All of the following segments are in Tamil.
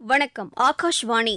வணக்கம் ஆகாஷ்வாணி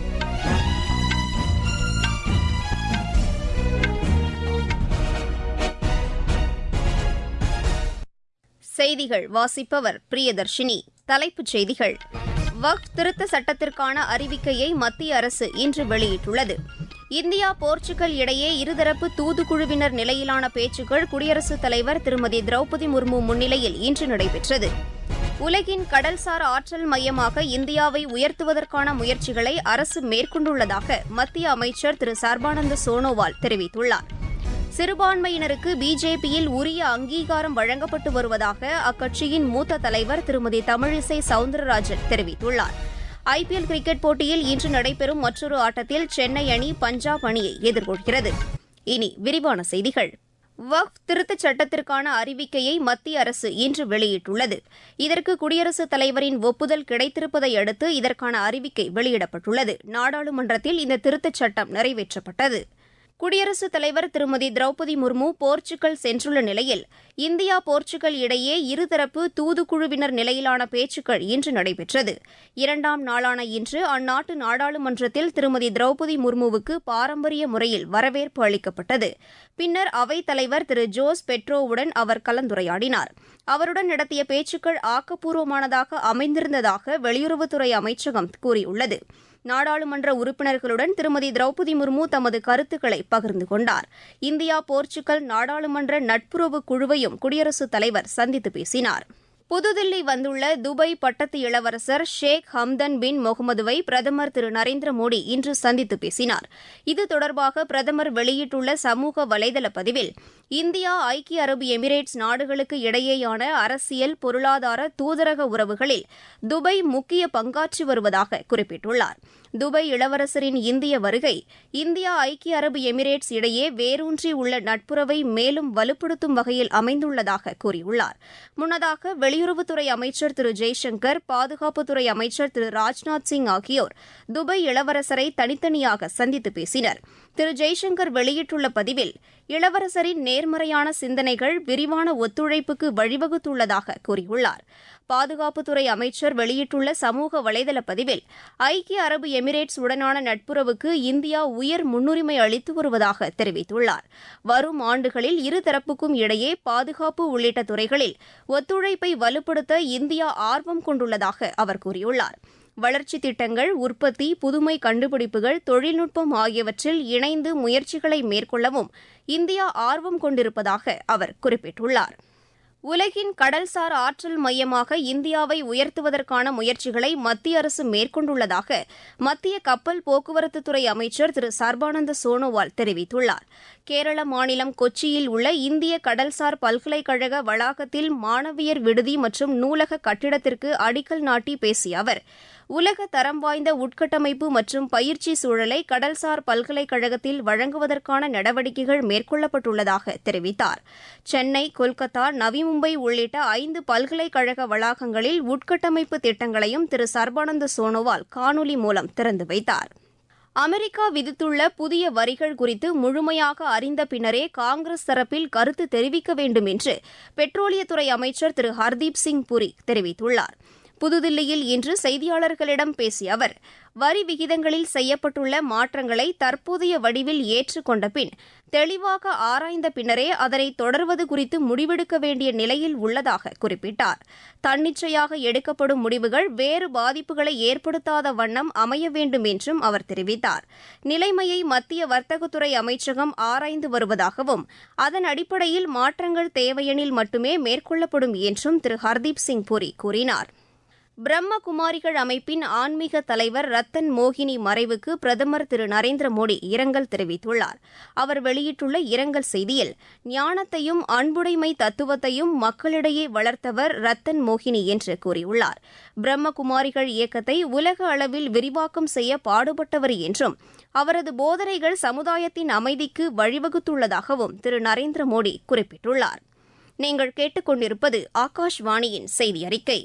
செய்திகள் வாசிப்பவர் பிரியதர்ஷினி தலைப்புச் செய்திகள் வக்ஃப் திருத்த சட்டத்திற்கான அறிவிக்கையை மத்திய அரசு இன்று வெளியிட்டுள்ளது இந்தியா போர்ச்சுகல் இடையே இருதரப்பு தூதுக்குழுவினர் நிலையிலான பேச்சுக்கள் குடியரசுத் தலைவர் திருமதி திரௌபதி முர்மு முன்னிலையில் இன்று நடைபெற்றது உலகின் கடல்சார் ஆற்றல் மையமாக இந்தியாவை உயர்த்துவதற்கான முயற்சிகளை அரசு மேற்கொண்டுள்ளதாக மத்திய அமைச்சர் திரு சர்பானந்த சோனோவால் தெரிவித்துள்ளார் சிறுபான்மையினருக்கு பிஜேபியில் உரிய அங்கீகாரம் வழங்கப்பட்டு வருவதாக அக்கட்சியின் மூத்த தலைவர் திருமதி தமிழிசை சவுந்தரராஜன் தெரிவித்துள்ளார் ஐபிஎல் கிரிக்கெட் போட்டியில் இன்று நடைபெறும் மற்றொரு ஆட்டத்தில் சென்னை அணி பஞ்சாப் அணியை எதிர்கொள்கிறது இனி விரிவான செய்திகள் வக்ஃப் திருத்தச் சட்டத்திற்கான அறிவிக்கையை மத்திய அரசு இன்று வெளியிட்டுள்ளது இதற்கு குடியரசுத் தலைவரின் ஒப்புதல் கிடைத்திருப்பதை அடுத்து இதற்கான அறிவிக்கை வெளியிடப்பட்டுள்ளது நாடாளுமன்றத்தில் இந்த திருத்தச் சட்டம் நிறைவேற்றப்பட்டது குடியரசுத் தலைவர் திருமதி திரௌபதி முர்மு போர்ச்சுகல் சென்றுள்ள நிலையில் இந்தியா போர்ச்சுகல் இடையே இருதரப்பு தூதுக்குழுவினர் நிலையிலான பேச்சுக்கள் இன்று நடைபெற்றது இரண்டாம் நாளான இன்று அந்நாட்டு நாடாளுமன்றத்தில் திருமதி திரௌபதி முர்முவுக்கு பாரம்பரிய முறையில் வரவேற்பு அளிக்கப்பட்டது பின்னர் அவைத் தலைவர் திரு ஜோஸ் பெட்ரோவுடன் அவர் கலந்துரையாடினார் அவருடன் நடத்திய பேச்சுக்கள் ஆக்கப்பூர்வமானதாக அமைந்திருந்ததாக வெளியுறவுத்துறை அமைச்சகம் கூறியுள்ளது நாடாளுமன்ற உறுப்பினர்களுடன் திருமதி திரௌபதி முர்மு தமது கருத்துக்களை பகிர்ந்து கொண்டார் இந்தியா போர்ச்சுகல் நாடாளுமன்ற நட்புறவு குழுவையும் குடியரசுத் தலைவர் சந்தித்து பேசினார் புதுதில்லி வந்துள்ள துபாய் பட்டத்து இளவரசர் ஷேக் ஹம்தன் பின் முகமதுவை பிரதமர் திரு நரேந்திர மோடி இன்று சந்தித்து பேசினார் இது தொடர்பாக பிரதமர் வெளியிட்டுள்ள சமூக வலைதள பதிவில் இந்தியா ஐக்கிய அரபு எமிரேட்ஸ் நாடுகளுக்கு இடையேயான அரசியல் பொருளாதார தூதரக உறவுகளில் துபாய் முக்கிய பங்காற்றி வருவதாக குறிப்பிட்டுள்ளார் துபாய் இளவரசரின் இந்திய வருகை இந்தியா ஐக்கிய அரபு எமிரேட்ஸ் இடையே வேரூன்றி உள்ள நட்புறவை மேலும் வலுப்படுத்தும் வகையில் அமைந்துள்ளதாக கூறியுள்ளார் முன்னதாக வெளியுறவுத்துறை அமைச்சர் திரு ஜெய்சங்கர் பாதுகாப்புத்துறை அமைச்சர் திரு ராஜ்நாத் சிங் ஆகியோர் துபாய் இளவரசரை தனித்தனியாக சந்தித்து பேசினர் திரு ஜெய்சங்கர் வெளியிட்டுள்ள பதிவில் இளவரசரின் நேர்மறையான சிந்தனைகள் விரிவான ஒத்துழைப்புக்கு வழிவகுத்துள்ளதாக கூறியுள்ளார் பாதுகாப்புத்துறை அமைச்சர் வெளியிட்டுள்ள சமூக வலைதள பதிவில் ஐக்கிய அரபு எமிரேட்ஸ் உடனான நட்புறவுக்கு இந்தியா உயர் முன்னுரிமை அளித்து வருவதாக தெரிவித்துள்ளார் வரும் ஆண்டுகளில் இருதரப்புக்கும் இடையே பாதுகாப்பு உள்ளிட்ட துறைகளில் ஒத்துழைப்பை வலுப்படுத்த இந்தியா ஆர்வம் கொண்டுள்ளதாக அவர் கூறியுள்ளார் வளர்ச்சித் திட்டங்கள் உற்பத்தி புதுமை கண்டுபிடிப்புகள் தொழில்நுட்பம் ஆகியவற்றில் இணைந்து முயற்சிகளை மேற்கொள்ளவும் இந்தியா ஆர்வம் கொண்டிருப்பதாக அவர் குறிப்பிட்டுள்ளார் உலகின் கடல்சார் ஆற்றல் மையமாக இந்தியாவை உயர்த்துவதற்கான முயற்சிகளை மத்திய அரசு மேற்கொண்டுள்ளதாக மத்திய கப்பல் போக்குவரத்துத்துறை அமைச்சர் திரு சர்பானந்த சோனோவால் தெரிவித்துள்ளார் கேரள மாநிலம் கொச்சியில் உள்ள இந்திய கடல்சார் பல்கலைக்கழக வளாகத்தில் மாணவியர் விடுதி மற்றும் நூலக கட்டிடத்திற்கு அடிக்கல் நாட்டி பேசிய அவர் உலக தரம் வாய்ந்த உட்கட்டமைப்பு மற்றும் பயிற்சி சூழலை கடல்சார் பல்கலைக்கழகத்தில் வழங்குவதற்கான நடவடிக்கைகள் மேற்கொள்ளப்பட்டுள்ளதாக தெரிவித்தார் சென்னை கொல்கத்தா நவி மும்பை உள்ளிட்ட ஐந்து பல்கலைக்கழக வளாகங்களில் உட்கட்டமைப்பு திட்டங்களையும் திரு சர்பானந்த சோனோவால் காணொலி மூலம் திறந்து வைத்தார் அமெரிக்கா விதித்துள்ள புதிய வரிகள் குறித்து முழுமையாக அறிந்த பின்னரே காங்கிரஸ் தரப்பில் கருத்து தெரிவிக்க வேண்டும் என்று பெட்ரோலியத்துறை அமைச்சர் திரு ஹர்தீப் சிங் புரி தெரிவித்துள்ளார் புதுதில்லியில் இன்று செய்தியாளர்களிடம் பேசிய அவர் வரி விகிதங்களில் செய்யப்பட்டுள்ள மாற்றங்களை தற்போதைய வடிவில் ஏற்றுக்கொண்ட பின் தெளிவாக ஆராய்ந்த பின்னரே அதனை தொடர்வது குறித்து முடிவெடுக்க வேண்டிய நிலையில் உள்ளதாக குறிப்பிட்டார் தன்னிச்சையாக எடுக்கப்படும் முடிவுகள் வேறு பாதிப்புகளை ஏற்படுத்தாத வண்ணம் அமைய வேண்டும் என்றும் அவர் தெரிவித்தார் நிலைமையை மத்திய வர்த்தகத்துறை அமைச்சகம் ஆராய்ந்து வருவதாகவும் அதன் அடிப்படையில் மாற்றங்கள் தேவையெனில் மட்டுமே மேற்கொள்ளப்படும் என்றும் திரு ஹர்தீப் சிங் புரி கூறினார் பிரம்மகுமாரிகள் அமைப்பின் ஆன்மீக தலைவர் ரத்தன் மோகினி மறைவுக்கு பிரதமர் திரு நரேந்திர மோடி இரங்கல் தெரிவித்துள்ளார் அவர் வெளியிட்டுள்ள இரங்கல் செய்தியில் ஞானத்தையும் அன்புடைமை தத்துவத்தையும் மக்களிடையே வளர்த்தவர் ரத்தன் மோகினி என்று கூறியுள்ளார் பிரம்மகுமாரிகள் இயக்கத்தை உலக அளவில் விரிவாக்கம் செய்ய பாடுபட்டவர் என்றும் அவரது போதனைகள் சமுதாயத்தின் அமைதிக்கு வழிவகுத்துள்ளதாகவும் திரு நரேந்திர மோடி குறிப்பிட்டுள்ளார் நீங்கள் கேட்டுக்கொண்டிருப்பது ஆகாஷ்வாணியின் செய்தி அறிக்கை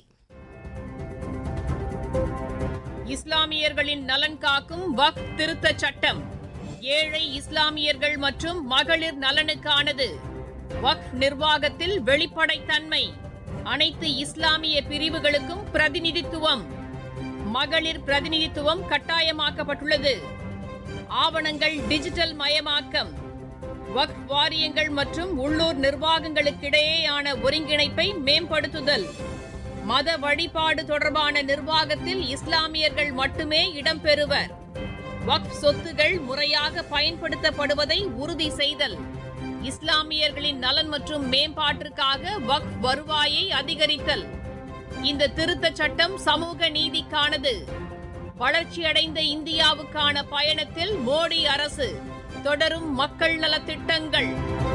இஸ்லாமியர்களின் நலன் காக்கும் வக்ஃப் திருத்த சட்டம் ஏழை இஸ்லாமியர்கள் மற்றும் மகளிர் நலனுக்கானது வக்ஃப் நிர்வாகத்தில் வெளிப்படைத்தன்மை அனைத்து இஸ்லாமிய பிரிவுகளுக்கும் பிரதிநிதித்துவம் மகளிர் பிரதிநிதித்துவம் கட்டாயமாக்கப்பட்டுள்ளது ஆவணங்கள் டிஜிட்டல் மயமாக்கம் வக்ஃப் வாரியங்கள் மற்றும் உள்ளூர் நிர்வாகங்களுக்கிடையேயான ஒருங்கிணைப்பை மேம்படுத்துதல் மத வழிபாடு தொடர்பான நிர்வாகத்தில் இஸ்லாமியர்கள் மட்டுமே இடம்பெறுவர் வக்ஃப் சொத்துகள் முறையாக பயன்படுத்தப்படுவதை உறுதி செய்தல் இஸ்லாமியர்களின் நலன் மற்றும் மேம்பாட்டிற்காக வக்ஃப் வருவாயை அதிகரித்தல் இந்த திருத்தச் சட்டம் சமூக நீதிக்கானது வளர்ச்சியடைந்த இந்தியாவுக்கான பயணத்தில் மோடி அரசு தொடரும் மக்கள் நலத்திட்டங்கள்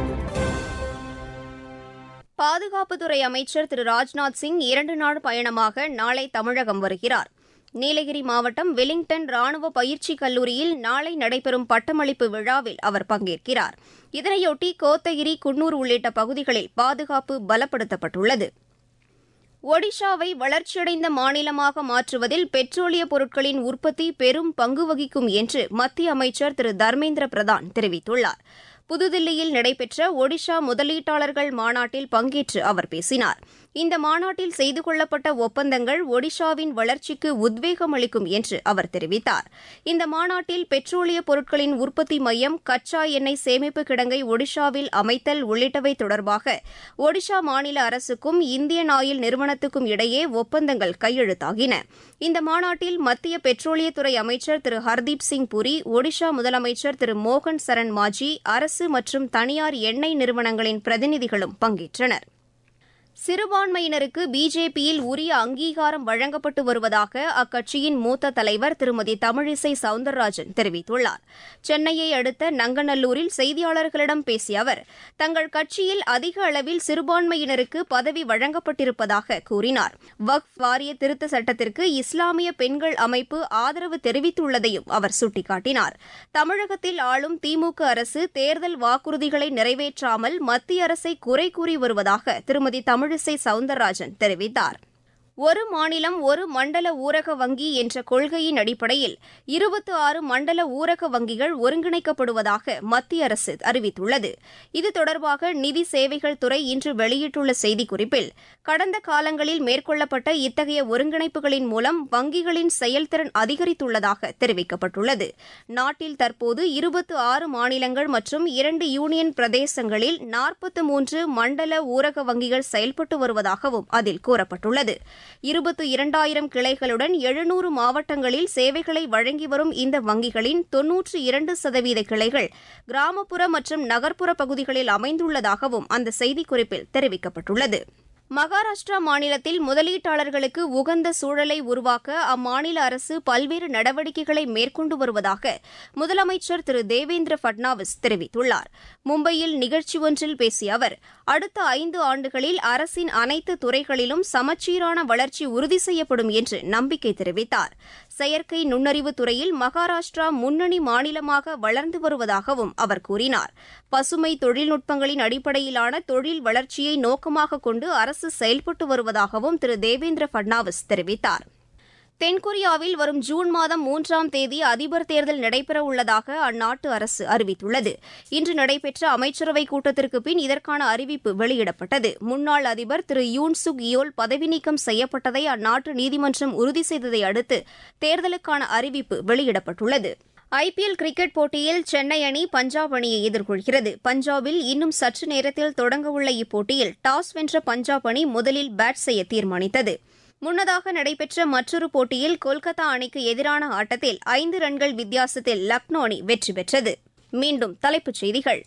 பாதுகாப்புத்துறை அமைச்சர் திரு ராஜ்நாத் சிங் இரண்டு நாள் பயணமாக நாளை தமிழகம் வருகிறார் நீலகிரி மாவட்டம் வெலிங்டன் ராணுவ பயிற்சி கல்லூரியில் நாளை நடைபெறும் பட்டமளிப்பு விழாவில் அவர் பங்கேற்கிறார் இதனையொட்டி கோத்தகிரி குன்னூர் உள்ளிட்ட பகுதிகளில் பாதுகாப்பு பலப்படுத்தப்பட்டுள்ளது ஒடிஷாவை வளர்ச்சியடைந்த மாநிலமாக மாற்றுவதில் பெட்ரோலிய பொருட்களின் உற்பத்தி பெரும் பங்கு வகிக்கும் என்று மத்திய அமைச்சர் திரு தர்மேந்திர பிரதான் தெரிவித்துள்ளார் புதுதில்லியில் நடைபெற்ற ஒடிஷா முதலீட்டாளர்கள் மாநாட்டில் பங்கேற்று அவர் பேசினார் இந்த மாநாட்டில் செய்து கொள்ளப்பட்ட ஒப்பந்தங்கள் ஒடிஷாவின் வளர்ச்சிக்கு உத்வேகம் அளிக்கும் என்று அவர் தெரிவித்தார் இந்த மாநாட்டில் பெட்ரோலிய பொருட்களின் உற்பத்தி மையம் கச்சா எண்ணெய் சேமிப்பு கிடங்கை ஒடிஷாவில் அமைத்தல் உள்ளிட்டவை தொடர்பாக ஒடிஷா மாநில அரசுக்கும் இந்தியன் ஆயில் நிறுவனத்துக்கும் இடையே ஒப்பந்தங்கள் கையெழுத்தாகின இந்த மாநாட்டில் மத்திய பெட்ரோலியத்துறை அமைச்சர் திரு ஹர்தீப் சிங் புரி ஒடிஷா முதலமைச்சர் திரு மோகன் சரண் மாஜி அரசு மற்றும் தனியார் எண்ணெய் நிறுவனங்களின் பிரதிநிதிகளும் பங்கேற்றனர் சிறுபான்மையினருக்கு பிஜேபியில் உரிய அங்கீகாரம் வழங்கப்பட்டு வருவதாக அக்கட்சியின் மூத்த தலைவர் திருமதி தமிழிசை சவுந்தரராஜன் தெரிவித்துள்ளார் சென்னையை அடுத்த நங்கநல்லூரில் செய்தியாளர்களிடம் பேசிய அவர் தங்கள் கட்சியில் அதிக அளவில் சிறுபான்மையினருக்கு பதவி வழங்கப்பட்டிருப்பதாக கூறினார் வக்ஃப் வாரிய திருத்த சட்டத்திற்கு இஸ்லாமிய பெண்கள் அமைப்பு ஆதரவு தெரிவித்துள்ளதையும் அவர் சுட்டிக்காட்டினார் தமிழகத்தில் ஆளும் திமுக அரசு தேர்தல் வாக்குறுதிகளை நிறைவேற்றாமல் மத்திய அரசை குறை கூறி வருவதாக திருமதி தமிழ் தமிழிசை சவுந்தரராஜன் தெரிவித்தார் ஒரு மாநிலம் ஒரு மண்டல ஊரக வங்கி என்ற கொள்கையின் அடிப்படையில் இருபத்தி ஆறு மண்டல ஊரக வங்கிகள் ஒருங்கிணைக்கப்படுவதாக மத்திய அரசு அறிவித்துள்ளது இது தொடர்பாக நிதி சேவைகள் துறை இன்று வெளியிட்டுள்ள செய்திக்குறிப்பில் கடந்த காலங்களில் மேற்கொள்ளப்பட்ட இத்தகைய ஒருங்கிணைப்புகளின் மூலம் வங்கிகளின் செயல்திறன் அதிகரித்துள்ளதாக தெரிவிக்கப்பட்டுள்ளது நாட்டில் தற்போது இருபத்தி ஆறு மாநிலங்கள் மற்றும் இரண்டு யூனியன் பிரதேசங்களில் நாற்பத்தி மூன்று மண்டல ஊரக வங்கிகள் செயல்பட்டு வருவதாகவும் அதில் கூறப்பட்டுள்ளது இருபத்து இரண்டாயிரம் கிளைகளுடன் எழுநூறு மாவட்டங்களில் சேவைகளை வழங்கி வரும் இந்த வங்கிகளின் தொன்னூற்றி இரண்டு சதவீத கிளைகள் கிராமப்புற மற்றும் நகர்ப்புற பகுதிகளில் அமைந்துள்ளதாகவும் அந்த செய்திக்குறிப்பில் தெரிவிக்கப்பட்டுள்ளது மகாராஷ்டிரா மாநிலத்தில் முதலீட்டாளர்களுக்கு உகந்த சூழலை உருவாக்க அம்மாநில அரசு பல்வேறு நடவடிக்கைகளை மேற்கொண்டு வருவதாக முதலமைச்சர் திரு தேவேந்திர பட்னாவிஸ் தெரிவித்துள்ளார் மும்பையில் நிகழ்ச்சி ஒன்றில் பேசிய அவர் அடுத்த ஐந்து ஆண்டுகளில் அரசின் அனைத்து துறைகளிலும் சமச்சீரான வளர்ச்சி உறுதி செய்யப்படும் என்று நம்பிக்கை தெரிவித்தார் செயற்கை நுண்ணறிவு துறையில் மகாராஷ்டிரா முன்னணி மாநிலமாக வளர்ந்து வருவதாகவும் அவர் கூறினார் பசுமை தொழில்நுட்பங்களின் அடிப்படையிலான தொழில் வளர்ச்சியை நோக்கமாக கொண்டு அரசு செயல்பட்டு வருவதாகவும் திரு தேவேந்திர பட்னாவிஸ் தெரிவித்தார் தென்கொரியாவில் வரும் ஜூன் மாதம் மூன்றாம் தேதி அதிபர் தேர்தல் நடைபெறவுள்ளதாக அந்நாட்டு அரசு அறிவித்துள்ளது இன்று நடைபெற்ற அமைச்சரவைக் கூட்டத்திற்கு பின் இதற்கான அறிவிப்பு வெளியிடப்பட்டது முன்னாள் அதிபர் திரு யூன் சுக் இயோல் பதவி நீக்கம் செய்யப்பட்டதை அந்நாட்டு நீதிமன்றம் உறுதி செய்ததை அடுத்து தேர்தலுக்கான அறிவிப்பு வெளியிடப்பட்டுள்ளது ஐபிஎல் கிரிக்கெட் போட்டியில் சென்னை அணி பஞ்சாப் அணியை எதிர்கொள்கிறது பஞ்சாபில் இன்னும் சற்று நேரத்தில் தொடங்கவுள்ள இப்போட்டியில் டாஸ் வென்ற பஞ்சாப் அணி முதலில் பேட் செய்ய தீர்மானித்தது முன்னதாக நடைபெற்ற மற்றொரு போட்டியில் கொல்கத்தா அணிக்கு எதிரான ஆட்டத்தில் ஐந்து ரன்கள் வித்தியாசத்தில் லக்னோ அணி வெற்றி பெற்றது மீண்டும் தலைப்புச் செய்திகள்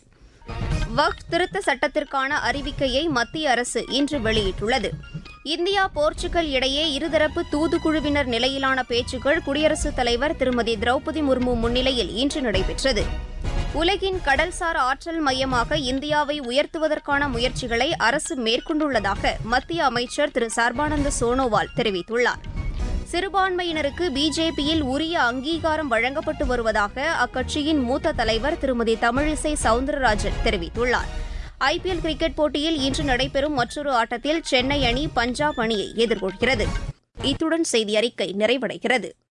வக்ஃப் திருத்த சட்டத்திற்கான அறிவிக்கையை மத்திய அரசு இன்று வெளியிட்டுள்ளது இந்தியா போர்ச்சுகல் இடையே இருதரப்பு தூதுக்குழுவினர் நிலையிலான பேச்சுக்கள் குடியரசுத் தலைவர் திருமதி திரௌபதி முர்மு முன்னிலையில் இன்று நடைபெற்றது உலகின் கடல்சார் ஆற்றல் மையமாக இந்தியாவை உயர்த்துவதற்கான முயற்சிகளை அரசு மேற்கொண்டுள்ளதாக மத்திய அமைச்சர் திரு சர்பானந்த சோனோவால் தெரிவித்துள்ளார் சிறுபான்மையினருக்கு பிஜேபியில் உரிய அங்கீகாரம் வழங்கப்பட்டு வருவதாக அக்கட்சியின் மூத்த தலைவர் திருமதி தமிழிசை சவுந்தரராஜன் தெரிவித்துள்ளார் ஐபிஎல் கிரிக்கெட் போட்டியில் இன்று நடைபெறும் மற்றொரு ஆட்டத்தில் சென்னை அணி பஞ்சாப் அணியை எதிர்கொள்கிறது இத்துடன் செய்தி அறிக்கை நிறைவடைகிறது